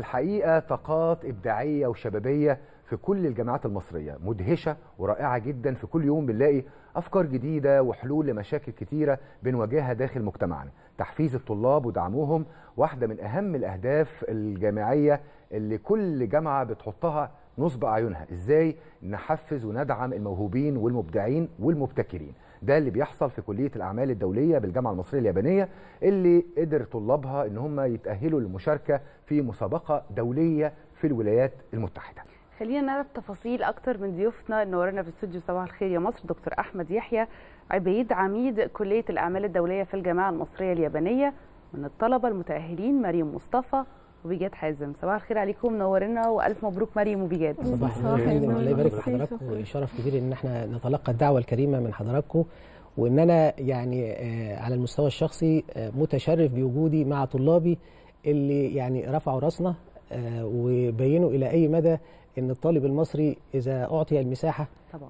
الحقيقه طاقات ابداعيه وشبابيه في كل الجامعات المصريه مدهشه ورائعه جدا في كل يوم بنلاقي افكار جديده وحلول لمشاكل كتيره بنواجهها داخل مجتمعنا تحفيز الطلاب ودعمهم واحده من اهم الاهداف الجامعيه اللي كل جامعه بتحطها نصب اعينها ازاي نحفز وندعم الموهوبين والمبدعين والمبتكرين ده اللي بيحصل في كليه الاعمال الدوليه بالجامعه المصريه اليابانيه اللي قدر طلابها ان هم يتاهلوا للمشاركه في مسابقه دوليه في الولايات المتحده خلينا نعرف تفاصيل اكتر من ضيوفنا اللي ورانا في استوديو صباح الخير يا مصر دكتور احمد يحيى عبيد عميد كليه الاعمال الدوليه في الجامعه المصريه اليابانيه من الطلبه المتاهلين مريم مصطفى وبيجاد حازم صباح الخير عليكم منورنا والف مبروك مريم وبيجاد صباح الخير الله يبارك في حضراتكم شرف كبير ان احنا نتلقى الدعوه الكريمه من حضراتكم وان انا يعني على المستوى الشخصي متشرف بوجودي مع طلابي اللي يعني رفعوا راسنا وبينوا الى اي مدى ان الطالب المصري اذا اعطي المساحه طبعا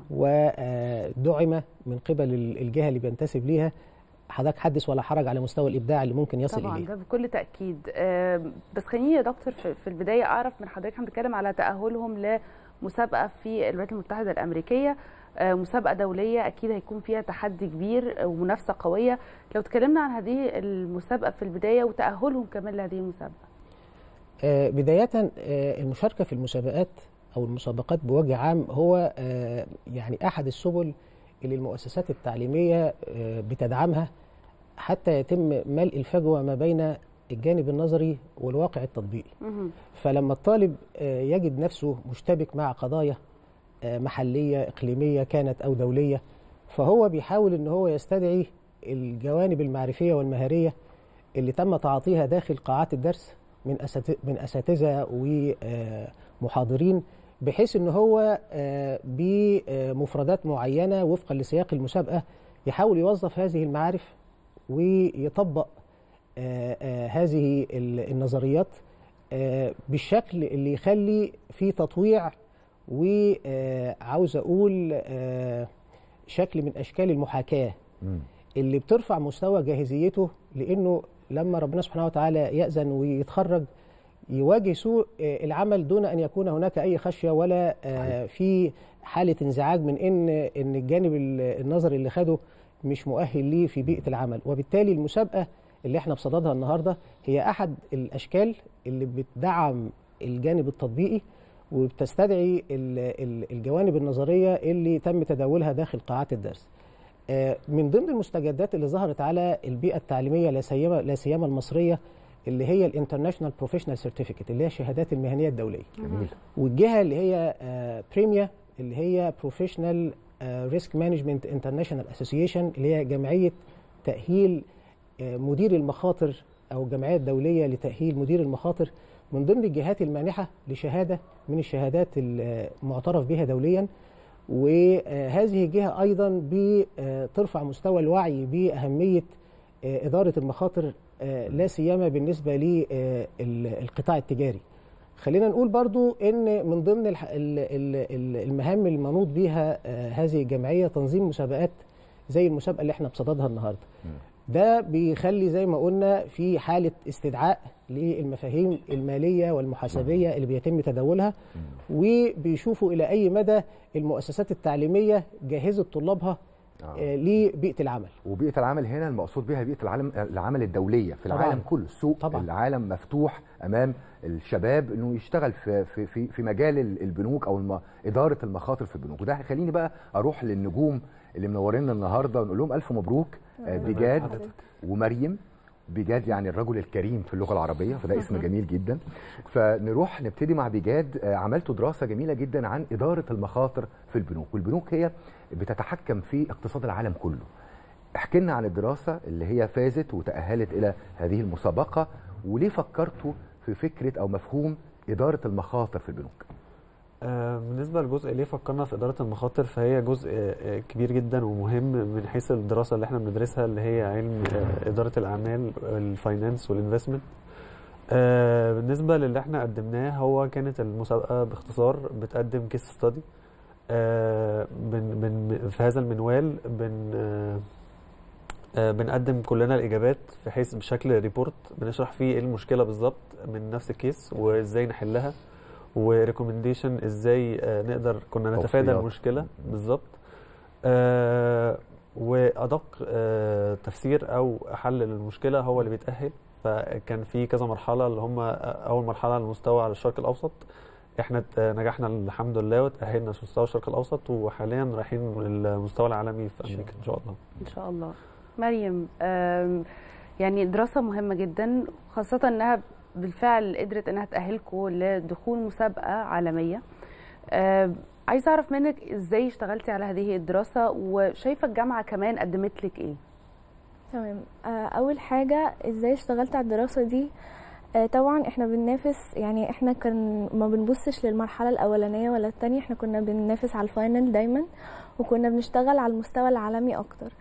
ودعم من قبل الجهه اللي بينتسب ليها حضرتك حدث ولا حرج على مستوى الابداع اللي ممكن يصل طبعا اليه ده بكل تاكيد بس خليني يا دكتور في البدايه اعرف من حضرتك احنا بنتكلم على تاهلهم لمسابقه في الولايات المتحده الامريكيه مسابقه دوليه اكيد هيكون فيها تحدي كبير ومنافسه قويه لو تكلمنا عن هذه المسابقه في البدايه وتاهلهم كمان لهذه المسابقه بدايه المشاركه في المسابقات او المسابقات بوجه عام هو يعني احد السبل اللي المؤسسات التعليميه بتدعمها حتى يتم ملء الفجوه ما بين الجانب النظري والواقع التطبيقي فلما الطالب يجد نفسه مشتبك مع قضايا محليه اقليميه كانت او دوليه فهو بيحاول ان هو يستدعي الجوانب المعرفيه والمهاريه اللي تم تعاطيها داخل قاعات الدرس من من اساتذه ومحاضرين بحيث ان هو بمفردات معينه وفقا لسياق المسابقه يحاول يوظف هذه المعارف ويطبق هذه النظريات بالشكل اللي يخلي في تطويع وعاوز اقول شكل من اشكال المحاكاه اللي بترفع مستوى جاهزيته لانه لما ربنا سبحانه وتعالى ياذن ويتخرج يواجه سوء العمل دون ان يكون هناك اي خشيه ولا في حاله انزعاج من ان ان الجانب النظري اللي خده مش مؤهل ليه في بيئه العمل وبالتالي المسابقه اللي احنا بصددها النهارده هي احد الاشكال اللي بتدعم الجانب التطبيقي وبتستدعي الجوانب النظريه اللي تم تداولها داخل قاعات الدرس. من ضمن المستجدات اللي ظهرت على البيئه التعليميه لا سيما لا سيما المصريه اللي هي الانترناشونال بروفيشنال سيرتيفيكت اللي هي الشهادات المهنيه الدوليه. جميل. والجهه اللي هي بريميا اللي هي بروفيشنال ريسك مانجمنت انترناشونال اسوسيشن اللي هي جمعيه تاهيل مدير المخاطر او الجمعيه الدوليه لتاهيل مدير المخاطر من ضمن الجهات المانحه لشهاده من الشهادات المعترف بها دوليا وهذه الجهه ايضا بترفع مستوى الوعي باهميه اداره المخاطر لا سيما بالنسبه للقطاع التجاري خلينا نقول برضو ان من ضمن المهام المنوط بها هذه الجمعيه تنظيم مسابقات زي المسابقه اللي احنا بصددها النهارده ده بيخلي زي ما قلنا في حاله استدعاء للمفاهيم الماليه والمحاسبيه اللي بيتم تداولها وبيشوفوا الى اي مدى المؤسسات التعليميه جهزت طلابها آه. لبيئه العمل وبيئه العمل هنا المقصود بها بيئه العالم العمل الدوليه في العالم طبعا. كله السوق طبعا. العالم مفتوح امام الشباب انه يشتغل في في في, في مجال البنوك او الم... اداره المخاطر في البنوك وده هيخليني بقى اروح للنجوم اللي منورينا النهارده ونقول لهم الف مبروك بجاد ومريم بجاد يعني الرجل الكريم في اللغه العربيه فده اسم جميل جدا فنروح نبتدي مع بجاد عملتوا دراسه جميله جدا عن اداره المخاطر في البنوك والبنوك هي بتتحكم في اقتصاد العالم كله احكي لنا عن الدراسه اللي هي فازت وتاهلت الى هذه المسابقه وليه فكرتوا في فكره او مفهوم اداره المخاطر في البنوك بالنسبه للجزء ليه فكرنا في اداره المخاطر فهي جزء كبير جدا ومهم من حيث الدراسه اللي احنا بندرسها اللي هي علم اداره الاعمال الفاينانس والانفستمنت بالنسبه للي احنا قدمناه هو كانت المسابقه باختصار بتقدم كيس ستادي بن بن في هذا المنوال بن بنقدم كلنا الاجابات في حيث بشكل ريبورت بنشرح فيه ايه المشكله بالظبط من نفس الكيس وازاي نحلها وريكومنديشن ازاي نقدر كنا نتفادى المشكله بالظبط آه وادق آه تفسير او حل للمشكله هو اللي بيتاهل فكان في كذا مرحله اللي هم اول مرحله على المستوى على الشرق الاوسط احنا نجحنا الحمد لله وتاهلنا في مستوى الشرق الاوسط وحاليا رايحين للمستوى العالمي في امريكا ان شاء الله ان شاء الله مريم يعني دراسه مهمه جدا خاصه انها بالفعل قدرت انها تاهلكم لدخول مسابقه عالميه عايزه اعرف منك ازاي اشتغلتي على هذه الدراسه وشايفه الجامعه كمان قدمت لك ايه تمام اول حاجه ازاي اشتغلت على الدراسه دي طبعا احنا بننافس يعني احنا كان ما بنبصش للمرحله الاولانيه ولا الثانيه احنا كنا بننافس على الفاينل دايما وكنا بنشتغل على المستوى العالمي اكتر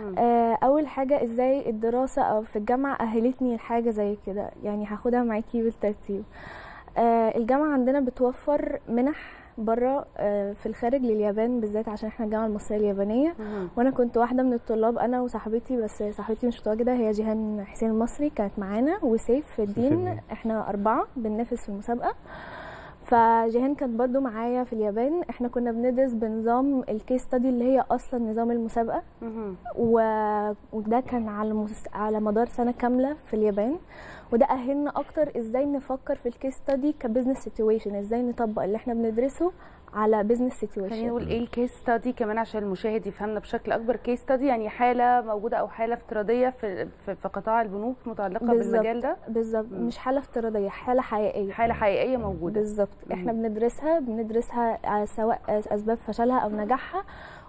اول حاجه ازاي الدراسه او في الجامعه اهلتني لحاجه زي كده يعني هاخدها معاكي بالترتيب الجامعه عندنا بتوفر منح بره في الخارج لليابان بالذات عشان احنا الجامعه المصريه اليابانيه وانا كنت واحده من الطلاب انا وصاحبتي بس صاحبتي مش متواجده هي جيهان حسين المصري كانت معانا وسيف في الدين احنا اربعه بننافس في المسابقه فجيهان كانت برضو معايا في اليابان احنا كنا بندرس بنظام الكيس ستادي اللي هي اصلا نظام المسابقه و... وده كان على مس... على مدار سنه كامله في اليابان وده اهلنا اكتر ازاي نفكر في الكيس ستادي كبزنس سيتويشن ازاي نطبق اللي احنا بندرسه على بزنس سيتويشن خلينا نقول ايه الكيس ستادي كمان عشان المشاهد يفهمنا بشكل اكبر كيس ستادي يعني حاله موجوده او حاله افتراضيه في في, في قطاع البنوك متعلقه بالزبط. بالمجال ده بالظبط مش حاله افتراضيه حاله حقيقيه حاله حقيقيه موجوده بالظبط احنا بندرسها بندرسها سواء اسباب فشلها او نجاحها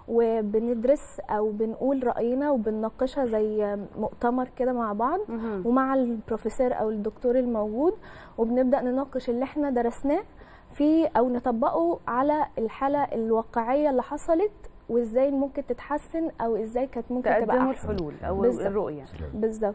وبندرس او بنقول راينا وبنناقشها زي مؤتمر كده مع بعض ومع البروفيسور او الدكتور الموجود وبنبدا نناقش اللي احنا درسناه في او نطبقه على الحاله الواقعيه اللي حصلت وازاي ممكن تتحسن او ازاي كانت ممكن تبقى احسن الحلول او بالزبط. الرؤيه بالظبط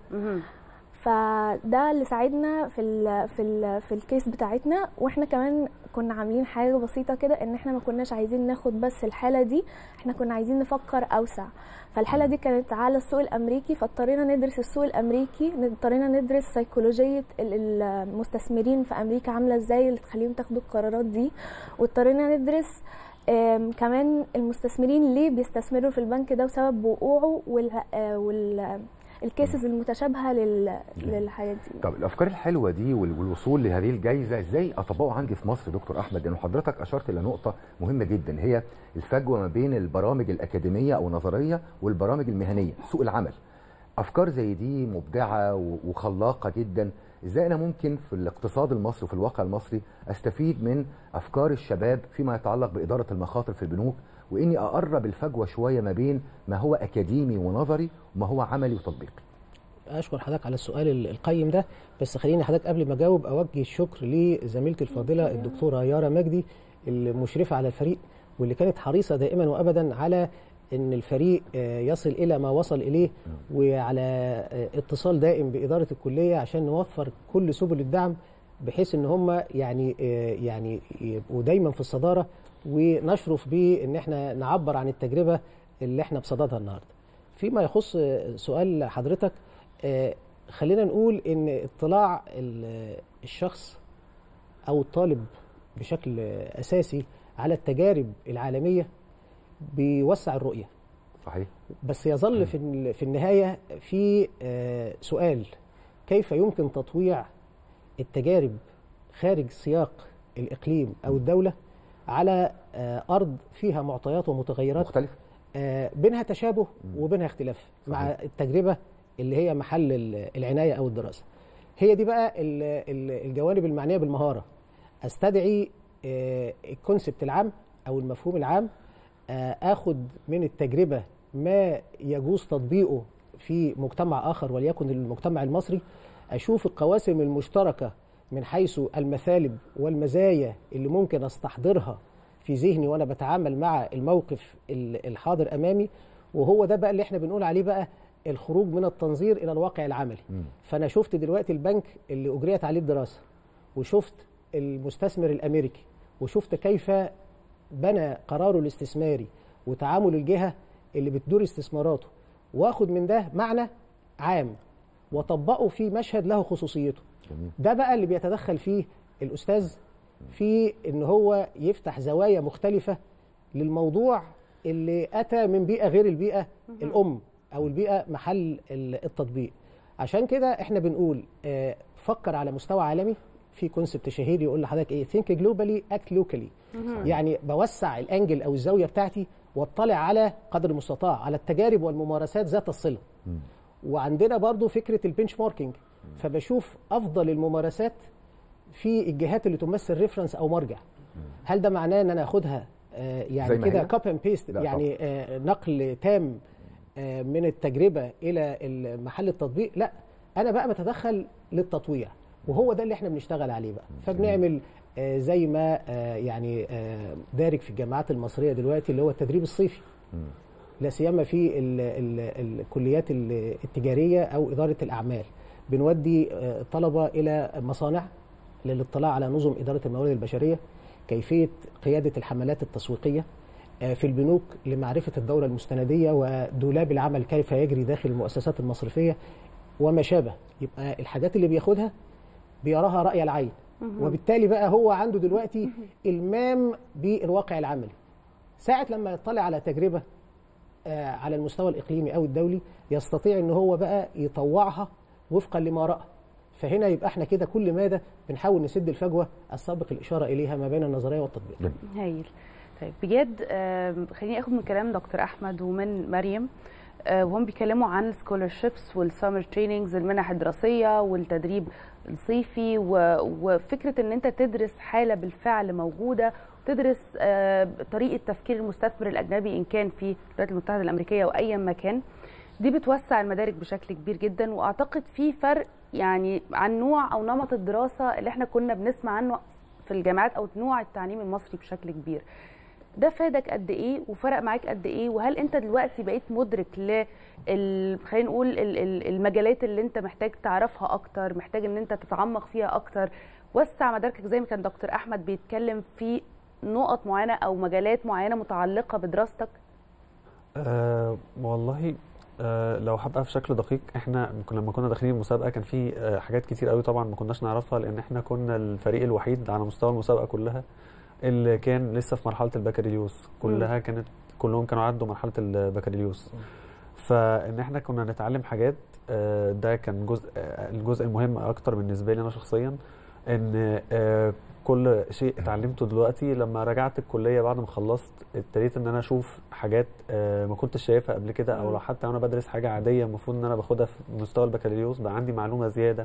فده اللي ساعدنا في ال في ال في الكيس بتاعتنا واحنا كمان كنا عاملين حاجه بسيطه كده ان احنا ما كناش عايزين ناخد بس الحاله دي احنا كنا عايزين نفكر اوسع فالحاله دي كانت على السوق الامريكي فاضطرينا ندرس السوق الامريكي اضطرينا ندرس سيكولوجيه المستثمرين في امريكا عامله ازاي اللي تخليهم تاخدوا القرارات دي واضطرينا ندرس كمان المستثمرين ليه بيستثمروا في البنك ده وسبب وقوعه وال, وال الكيسز المتشابهه لل... للحاجات دي طب الافكار الحلوه دي والوصول لهذه الجائزه ازاي اطبقه عندي في مصر دكتور احمد لانه حضرتك اشرت الى نقطه مهمه جدا هي الفجوه ما بين البرامج الاكاديميه او النظريه والبرامج المهنيه سوق العمل افكار زي دي مبدعه وخلاقه جدا ازاي انا ممكن في الاقتصاد المصري وفي الواقع المصري استفيد من افكار الشباب فيما يتعلق باداره المخاطر في البنوك واني اقرب الفجوه شويه ما بين ما هو اكاديمي ونظري وما هو عملي وتطبيقي. اشكر حضرتك على السؤال القيم ده بس خليني حضرتك قبل ما اجاوب اوجه الشكر لزميلتي الفاضله الدكتوره يارا مجدي المشرفه على الفريق واللي كانت حريصه دائما وابدا على ان الفريق يصل الى ما وصل اليه وعلى اتصال دائم باداره الكليه عشان نوفر كل سبل الدعم بحيث ان هم يعني يعني يبقوا دايما في الصداره ونشرف بان احنا نعبر عن التجربه اللي احنا بصددها النهارده. فيما يخص سؤال حضرتك خلينا نقول ان اطلاع الشخص او الطالب بشكل اساسي على التجارب العالميه بيوسع الرؤيه. صحيح. بس يظل في في النهايه في سؤال كيف يمكن تطويع التجارب خارج سياق الاقليم او الدوله على ارض فيها معطيات ومتغيرات مختلفه بينها تشابه وبينها اختلاف صحيح. مع التجربه اللي هي محل العنايه او الدراسه هي دي بقى الجوانب المعنيه بالمهاره استدعي الكونسبت العام او المفهوم العام اخد من التجربه ما يجوز تطبيقه في مجتمع اخر وليكن المجتمع المصري اشوف القواسم المشتركه من حيث المثالب والمزايا اللي ممكن استحضرها في ذهني وانا بتعامل مع الموقف الحاضر امامي وهو ده بقى اللي احنا بنقول عليه بقى الخروج من التنظير الى الواقع العملي م. فانا شفت دلوقتي البنك اللي اجريت عليه الدراسه وشفت المستثمر الامريكي وشفت كيف بنى قراره الاستثماري وتعامل الجهه اللي بتدور استثماراته واخد من ده معنى عام واطبقه في مشهد له خصوصيته ده بقى اللي بيتدخل فيه الاستاذ في ان هو يفتح زوايا مختلفه للموضوع اللي اتى من بيئه غير البيئه الام او البيئه محل التطبيق عشان كده احنا بنقول آه، فكر على مستوى عالمي في كونسبت شهير يقول لحضرتك ايه ثينك جلوبالي اكت لوكالي يعني بوسع الانجل او الزاويه بتاعتي واطلع على قدر المستطاع على التجارب والممارسات ذات الصله وعندنا برضو فكره البنش ماركينج فبشوف افضل الممارسات في الجهات اللي تمثل ريفرنس او مرجع هل ده معناه ان انا اخدها آه يعني كده كوب اند بيست يعني آه نقل تام آه من التجربه الى محل التطبيق لا انا بقى بتدخل للتطويع وهو ده اللي احنا بنشتغل عليه بقى فبنعمل آه زي ما آه يعني آه دارج في الجامعات المصريه دلوقتي اللي هو التدريب الصيفي لا سيما في ال ال الكليات التجاريه او اداره الاعمال بنودي طلبه الى مصانع للاطلاع على نظم اداره الموارد البشريه كيفيه قياده الحملات التسويقيه في البنوك لمعرفه الدوره المستنديه ودولاب العمل كيف يجري داخل المؤسسات المصرفيه وما شابه يبقى الحاجات اللي بياخدها بيراها راي العين وبالتالي بقى هو عنده دلوقتي المام بالواقع العملي ساعه لما يطلع على تجربه على المستوى الاقليمي او الدولي يستطيع ان هو بقى يطوعها وفقا لما راى فهنا يبقى احنا كده كل ماذا بنحاول نسد الفجوه السابق الاشاره اليها ما بين النظريه والتطبيق هايل طيب بجد خليني اخد من كلام دكتور احمد ومن مريم وهم بيتكلموا عن السكولرشيبس والسمر تريننجز المنح الدراسيه والتدريب الصيفي وفكره ان انت تدرس حاله بالفعل موجوده تدرس طريقه تفكير المستثمر الاجنبي ان كان في الولايات المتحده الامريكيه او اي مكان دي بتوسع المدارك بشكل كبير جدا واعتقد في فرق يعني عن نوع او نمط الدراسه اللي احنا كنا بنسمع عنه في الجامعات او نوع التعليم المصري بشكل كبير ده فادك قد ايه وفرق معاك قد ايه وهل انت دلوقتي بقيت مدرك ل خلينا نقول ال ال المجالات اللي انت محتاج تعرفها اكتر محتاج ان انت تتعمق فيها اكتر وسع مداركك زي ما كان دكتور احمد بيتكلم في نقط معينه او مجالات معينه متعلقه بدراستك أه والله أه لو هبقى في شكل دقيق احنا لما كنا داخلين المسابقه كان في أه حاجات كتير قوي طبعا ما كناش نعرفها لان احنا كنا الفريق الوحيد على مستوى المسابقه كلها اللي كان لسه في مرحله البكالوريوس كلها م. كانت كلهم كانوا عدوا مرحله البكالوريوس فان احنا كنا نتعلم حاجات ده كان جزء الجزء المهم اكتر بالنسبه لي انا شخصيا ان كل شيء اتعلمته دلوقتي لما رجعت الكليه بعد ما خلصت ابتديت ان انا اشوف حاجات ما كنتش شايفها قبل كده او لو حتى وانا بدرس حاجه عاديه المفروض ان انا باخدها في مستوى البكالوريوس بقى عندي معلومه زياده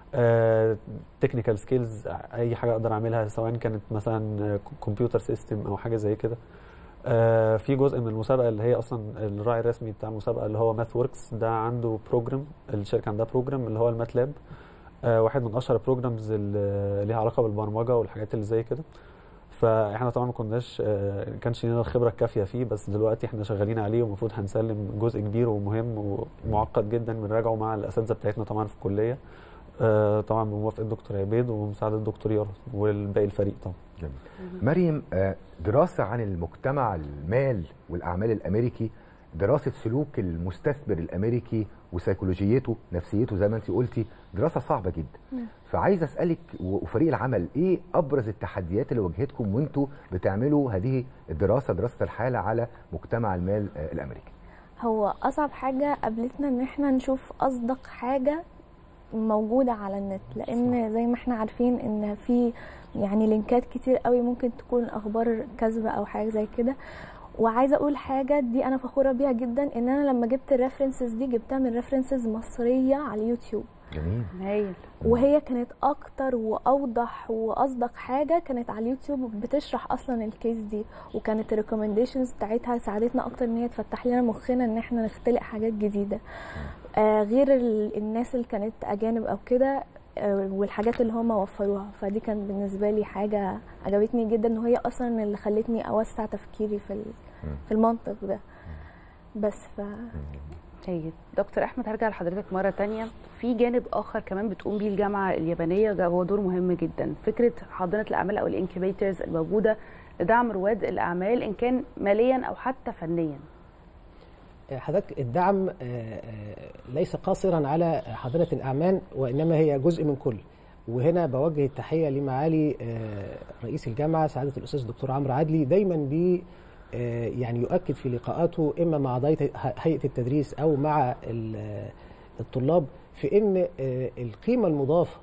تكنيكال uh, سكيلز اي حاجه اقدر اعملها سواء كانت مثلا كمبيوتر سيستم او حاجه زي كده uh, في جزء من المسابقه اللي هي اصلا الراعي الرسمي بتاع المسابقه اللي هو ماث وركس ده عنده بروجرام الشركه عندها بروجرام اللي هو الماتلاب uh, واحد من اشهر البروجرامز اللي ليها علاقه بالبرمجه والحاجات اللي زي كده فاحنا طبعا ما كناش كانش لنا الخبره الكافيه فيه بس دلوقتي احنا شغالين عليه ومفروض هنسلم جزء كبير ومهم ومعقد جدا بنراجعه مع الاساتذه بتاعتنا طبعا في الكليه آه طبعا بموافقه الدكتور عبيد ومساعده الدكتور يارا والباقي الفريق طبعا جميل مريم آه دراسه عن المجتمع المال والاعمال الامريكي دراسه سلوك المستثمر الامريكي وسيكولوجيته نفسيته زي ما انت قلتي دراسه صعبه جدا فعايز اسالك وفريق العمل ايه ابرز التحديات اللي واجهتكم وانتوا بتعملوا هذه الدراسه دراسه الحاله على مجتمع المال آه الامريكي هو اصعب حاجه قابلتنا ان احنا نشوف اصدق حاجه موجوده على النت لان زي ما احنا عارفين ان في يعني لينكات كتير قوي ممكن تكون اخبار كذبه او حاجه زي كده وعايزه اقول حاجه دي انا فخوره بيها جدا ان انا لما جبت الريفرنسز دي جبتها من ريفرنسز مصريه على اليوتيوب جميل هايل وهي كانت اكتر واوضح واصدق حاجه كانت على اليوتيوب بتشرح اصلا الكيس دي وكانت الريكومنديشنز بتاعتها ساعدتنا اكتر ان هي تفتح لنا مخنا ان احنا نختلق حاجات جديده آه غير الناس اللي كانت اجانب او كده آه والحاجات اللي هم وفروها فدي كانت بالنسبه لي حاجه عجبتني جدا وهي اصلا اللي خلتني اوسع تفكيري في في المنطق ده بس ف جيد دكتور احمد هرجع لحضرتك مره تانية في جانب اخر كمان بتقوم بيه الجامعه اليابانيه ده هو دور مهم جدا فكره حاضنه الاعمال او الانكيبيترز الموجوده لدعم رواد الاعمال ان كان ماليا او حتى فنيا حضرتك الدعم ليس قاصرا على حاضنه الاعمال وانما هي جزء من كل وهنا بوجه التحيه لمعالي رئيس الجامعه سعاده الاستاذ الدكتور عمرو عدلي دايما بي يعني يؤكد في لقاءاته اما مع هيئه التدريس او مع الطلاب في ان القيمه المضافه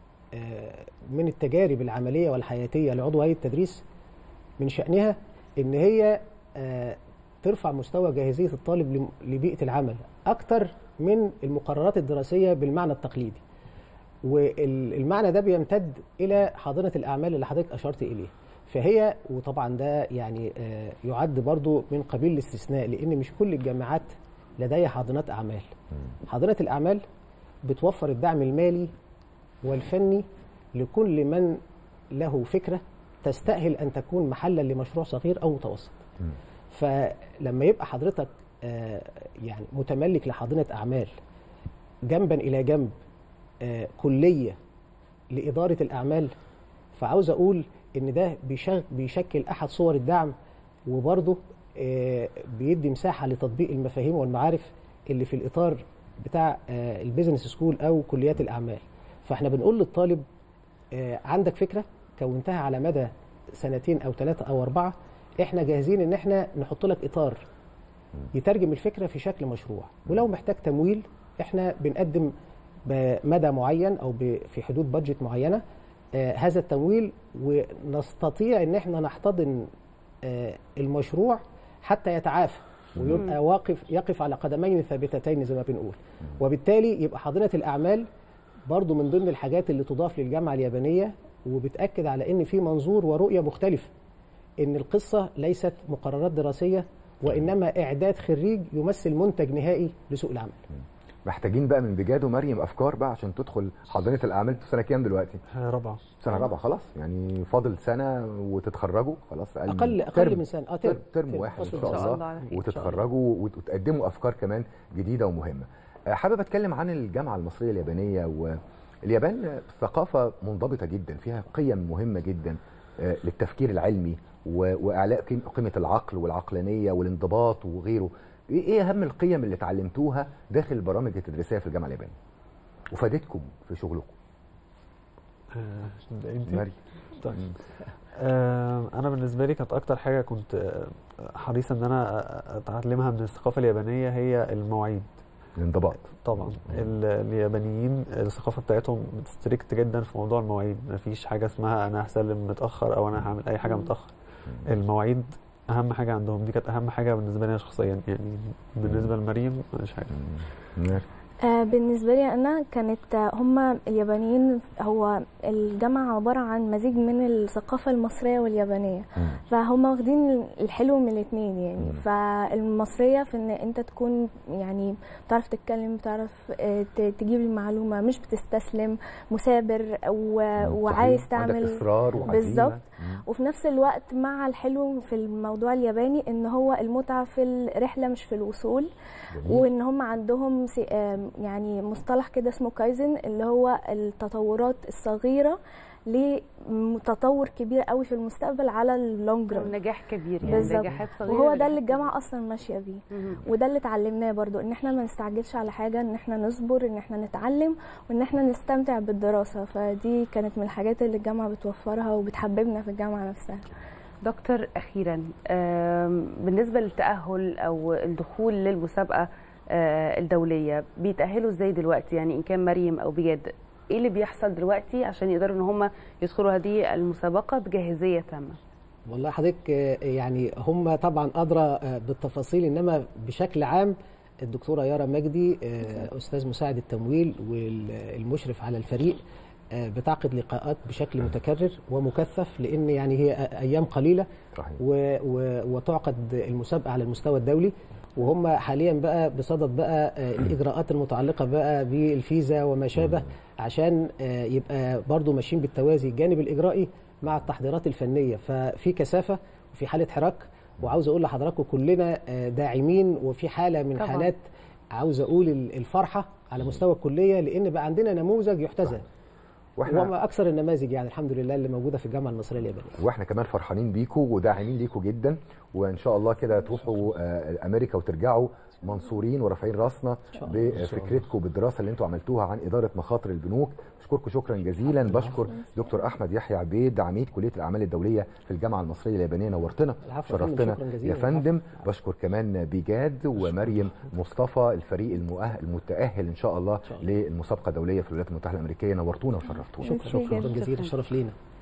من التجارب العمليه والحياتيه لعضو هيئه التدريس من شانها ان هي ترفع مستوى جاهزيه الطالب لبيئه العمل اكثر من المقررات الدراسيه بالمعنى التقليدي والمعنى ده بيمتد الى حاضنه الاعمال اللي حضرتك اشرت اليه فهي وطبعا ده يعني يعد برضو من قبيل الاستثناء لان مش كل الجامعات لديها حاضنات اعمال حاضنه الاعمال بتوفر الدعم المالي والفني لكل من له فكره تستاهل ان تكون محلا لمشروع صغير او متوسط فلما يبقى حضرتك يعني متملك لحاضنه اعمال جنبا الى جنب كليه لاداره الاعمال فعاوز اقول ان ده بيشكل احد صور الدعم وبرضه بيدي مساحه لتطبيق المفاهيم والمعارف اللي في الاطار بتاع البيزنس سكول او كليات الاعمال فاحنا بنقول للطالب عندك فكره كونتها على مدى سنتين او ثلاثه او اربعه احنا جاهزين ان احنا نحط لك اطار يترجم الفكره في شكل مشروع ولو محتاج تمويل احنا بنقدم بمدى معين او في حدود بادجت معينه آه هذا التمويل ونستطيع ان احنا نحتضن آه المشروع حتى يتعافى ويبقى واقف يقف على قدمين ثابتتين زي ما بنقول وبالتالي يبقى حاضنه الاعمال برضو من ضمن الحاجات اللي تضاف للجامعه اليابانيه وبتاكد على ان في منظور ورؤيه مختلفه ان القصه ليست مقررات دراسيه وانما اعداد خريج يمثل منتج نهائي لسوق العمل محتاجين بقى من بجاد ومريم افكار بقى عشان تدخل حاضنه الاعمال سنه كام دلوقتي؟ رابعه سنه رابعه خلاص يعني فاضل سنه وتتخرجوا خلاص اقل اقل من سنه اه ترم ترم واحد ان شاء الله, الله وتتخرجوا وتقدموا افكار كمان جديده ومهمه. حابب اتكلم عن الجامعه المصريه اليابانيه واليابان ثقافه منضبطه جدا فيها قيم مهمه جدا للتفكير العلمي واعلاء قيمه العقل والعقلانيه والانضباط وغيره ايه اهم القيم اللي اتعلمتوها داخل البرامج التدريسيه في الجامعه اليابانيه وفادتكم في شغلكم آه انت مريم طيب آه انا بالنسبه لي كانت اكتر حاجه كنت حريص ان انا اتعلمها من الثقافه اليابانيه هي المواعيد الانضباط طبعا اليابانيين الثقافه بتاعتهم ستريكت جدا في موضوع المواعيد مفيش حاجه اسمها انا هسلم متاخر او انا هعمل اي حاجه متاخر المواعيد اهم حاجه عندهم دي كانت اهم حاجه بالنسبه لي شخصيا يعني بالنسبه لمريم مش عارف آه بالنسبه لي انا كانت هم اليابانيين هو الجامعه عباره عن مزيج من الثقافه المصريه واليابانيه فهم واخدين الحلو من الاثنين يعني فالمصريه في ان انت تكون يعني بتعرف تتكلم بتعرف تجيب المعلومه مش بتستسلم مثابر وعايز تعمل اصرار بالظبط وفي نفس الوقت مع الحلو في الموضوع الياباني ان هو المتعه في الرحله مش في الوصول وان هم عندهم يعني مصطلح كده اسمه كايزن اللي هو التطورات الصغيره لتطور كبير قوي في المستقبل على اللونج ران نجاح كبير يعني نجاحات صغيره وهو ده اللي الجامعه اصلا ماشيه بيه وده اللي اتعلمناه برضو ان احنا ما نستعجلش على حاجه ان احنا نصبر ان احنا نتعلم وان احنا نستمتع بالدراسه فدي كانت من الحاجات اللي الجامعه بتوفرها وبتحببنا في الجامعه نفسها دكتور اخيرا بالنسبه للتاهل او الدخول للمسابقه الدوليه بيتاهلوا ازاي دلوقتي يعني ان كان مريم او بجد ايه اللي بيحصل دلوقتي عشان يقدروا ان هم يدخلوا هذه المسابقه بجاهزيه تامه والله حضرتك يعني هم طبعا ادرى بالتفاصيل انما بشكل عام الدكتوره يارا مجدي استاذ مساعد التمويل والمشرف على الفريق بتعقد لقاءات بشكل متكرر ومكثف لان يعني هي ايام قليله و و وتعقد المسابقه على المستوى الدولي وهم حاليا بقى بصدد بقى الاجراءات المتعلقه بقى بالفيزا وما شابه عشان يبقى برضو ماشيين بالتوازي الجانب الاجرائي مع التحضيرات الفنيه ففي كثافه وفي حاله حراك وعاوز اقول لحضراتكم كلنا داعمين وفي حاله من طبعا. حالات عاوز اقول الفرحه على مستوى الكليه لان بقى عندنا نموذج يحتذى واحنا وما اكثر النماذج يعني الحمد لله اللي موجوده في الجامعه المصريه اليابانيه واحنا كمان فرحانين بيكم وداعمين ليكم جدا وان شاء الله كده تروحوا امريكا وترجعوا منصورين ورافعين راسنا بفكرتكم بالدراسه اللي انتم عملتوها عن اداره مخاطر البنوك بشكركم شكرا جزيلا بشكر دكتور احمد يحيى عبيد عميد كليه الاعمال الدوليه في الجامعه المصريه اليابانيه نورتنا شرفتنا يا فندم بشكر كمان بيجاد ومريم مصطفى الفريق المؤهل المتاهل ان شاء الله للمسابقه الدوليه في الولايات المتحده الامريكيه نورتونا وشرفتونا شكرا شكرا جزيلا شرف لينا